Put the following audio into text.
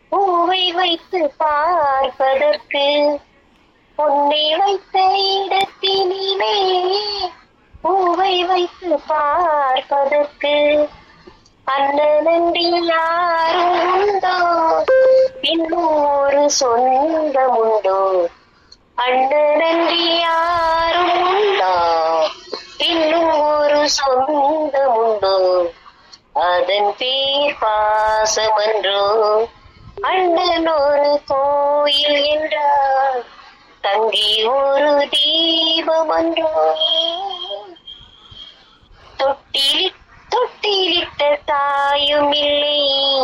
பூவை வைத்து பார்ப்பதற்கு பொன்னை வைத்த இடத்தினிலே பூவை வைத்து பார்ப்பதற்கு அண்ணனன்றி யாரும் உண்டோ இன்னும் ஒரு சொந்தம் உண்டோ அண்ணனன்றி யாரும் உண்டோ இன்னும் ஒரு சொந்தம் உண்டோ அதன் பேர் பாசமன்றோ அண்ணன் ஒரு கோயில் என்றார் தங்கி ஒரு தீபம் அன்றோ தொட்டிலி தொட்டிலிட்ட தாயும் இல்லை